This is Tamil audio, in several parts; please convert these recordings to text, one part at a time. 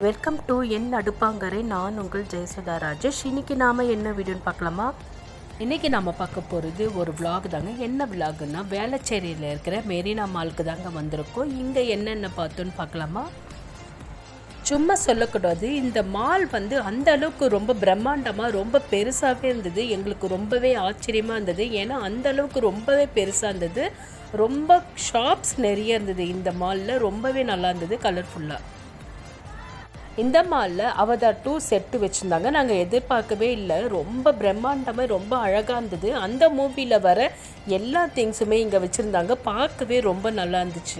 வெல்கம் டு என் அடுப்பாங்கரை நான் உங்கள் ஜெயசுதா ராஜேஷ் இன்னைக்கு நாம் என்ன வீடியோன்னு பார்க்கலாமா இன்றைக்கி நாம் பார்க்க போகிறது ஒரு vlog தாங்க என்ன விலாகுன்னா வேளச்சேரியில் இருக்கிற மெரினா மாலுக்கு தாங்க வந்திருக்கோம் இங்கே என்னென்ன பார்த்தோன்னு பார்க்கலாமா சும்மா சொல்லக்கூடாது இந்த மால் வந்து அந்த அளவுக்கு ரொம்ப பிரம்மாண்டமாக ரொம்ப பெருசாகவே இருந்தது எங்களுக்கு ரொம்பவே ஆச்சரியமாக இருந்தது ஏன்னா அந்த அளவுக்கு ரொம்பவே பெருசாக இருந்தது ரொம்ப ஷாப்ஸ் நிறைய இருந்தது இந்த மாலில் ரொம்பவே நல்லா இருந்தது கலர்ஃபுல்லாக இந்த மாலில் அவதார் டூ செட்டு வச்சுருந்தாங்க நாங்கள் எதிர்பார்க்கவே இல்லை ரொம்ப பிரம்மாண்டமாக ரொம்ப அழகாக இருந்தது அந்த மூவியில் வர எல்லா திங்ஸுமே இங்கே வச்சுருந்தாங்க பார்க்கவே ரொம்ப நல்லா இருந்துச்சு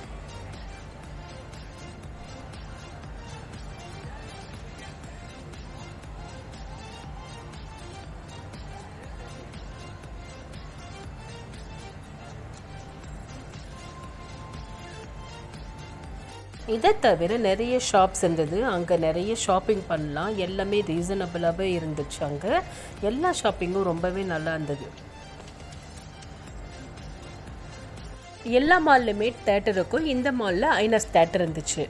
இதை தவிர நிறைய ஷாப்ஸ் இருந்தது அங்கே நிறைய ஷாப்பிங் பண்ணலாம் எல்லாமே ரீசனபிளாகவே இருந்துச்சு அங்கே எல்லா ஷாப்பிங்கும் ரொம்பவே நல்லா இருந்தது எல்லா மால்லுமே தேட்டர் இருக்கும் இந்த மாலில் ஐனஸ் தேட்டர் இருந்துச்சு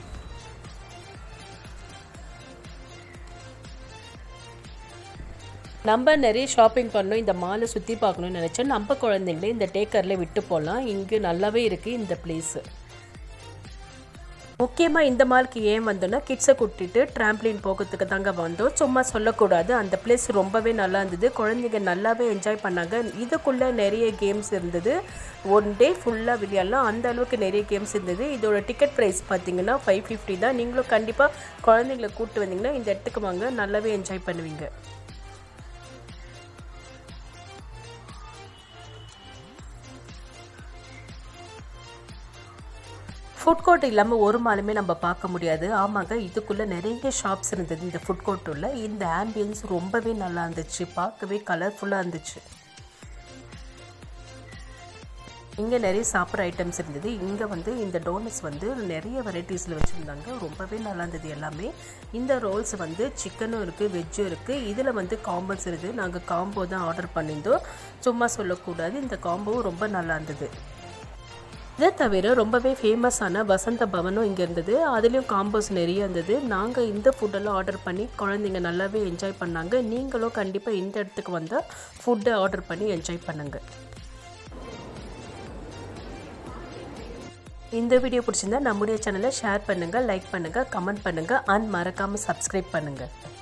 நம்ம நிறைய ஷாப்பிங் பண்ணோம் இந்த மாலை சுற்றி பார்க்கணும்னு நினச்சோம் நம்ம குழந்தைங்களே இந்த டேக்கரில் விட்டு போகலாம் இங்கே நல்லாவே இருக்குது இந்த பிளேஸு முக்கியமாக இந்த மாலுக்கு ஏன் வந்தோன்னா கிட்ஸை கூட்டிட்டு ட்ராம்ப்ளின் போகிறதுக்கு தாங்க வந்தோம் சும்மா சொல்லக்கூடாது அந்த பிளேஸ் ரொம்பவே நல்லா இருந்தது குழந்தைங்க நல்லாவே என்ஜாய் பண்ணாங்க இதுக்குள்ளே நிறைய கேம்ஸ் இருந்தது ஒன் டே ஃபுல்லாக விளையாடலாம் அந்த அளவுக்கு நிறைய கேம்ஸ் இருந்தது இதோட டிக்கெட் ப்ரைஸ் பார்த்தீங்கன்னா ஃபைவ் ஃபிஃப்டி தான் நீங்களும் கண்டிப்பாக குழந்தைங்கள கூப்பிட்டு வந்தீங்கன்னா இந்த இடத்துக்கு வாங்க நல்லாவே என்ஜாய் பண்ணுவீங்க ஃபுட் கோர்ட் இல்லாமல் ஒரு மாலுமே நம்ம பார்க்க முடியாது ஆமாங்க இதுக்குள்ளே நிறைய ஷாப்ஸ் இருந்தது இந்த ஃபுட் கோர்ட்டுள்ள இந்த ஆம்பியன்ஸ் ரொம்பவே நல்லா இருந்துச்சு பார்க்கவே கலர்ஃபுல்லாக இருந்துச்சு இங்கே நிறைய சாப்பிட்ற ஐட்டம்ஸ் இருந்தது இங்கே வந்து இந்த டோனட்ஸ் வந்து நிறைய வெரைட்டிஸில் வச்சுருந்தாங்க ரொம்பவே நல்லா இருந்தது எல்லாமே இந்த ரோல்ஸ் வந்து சிக்கனும் இருக்குது வெஜ்ஜும் இருக்குது இதில் வந்து காம்போஸ் இருக்குது நாங்கள் காம்போ தான் ஆர்டர் பண்ணியிருந்தோம் சும்மா சொல்லக்கூடாது இந்த காம்போவும் ரொம்ப நல்லா இருந்தது இதை தவிர ரொம்பவே ஃபேமஸான வசந்த பவனும் இங்கே இருந்தது அதுலேயும் காம்போஸ் நிறைய இருந்தது நாங்கள் இந்த ஃபுட்டெல்லாம் ஆர்டர் பண்ணி குழந்தைங்க நல்லாவே என்ஜாய் பண்ணாங்க நீங்களும் கண்டிப்பாக இந்த இடத்துக்கு வந்தால் ஃபுட்டை ஆர்டர் பண்ணி என்ஜாய் பண்ணுங்கள் இந்த வீடியோ பிடிச்சிருந்தா நம்முடைய சேனலை ஷேர் பண்ணுங்கள் லைக் பண்ணுங்கள் கமெண்ட் பண்ணுங்கள் அண்ட் மறக்காமல் சப்ஸ்கிரைப் பண்ணுங்கள்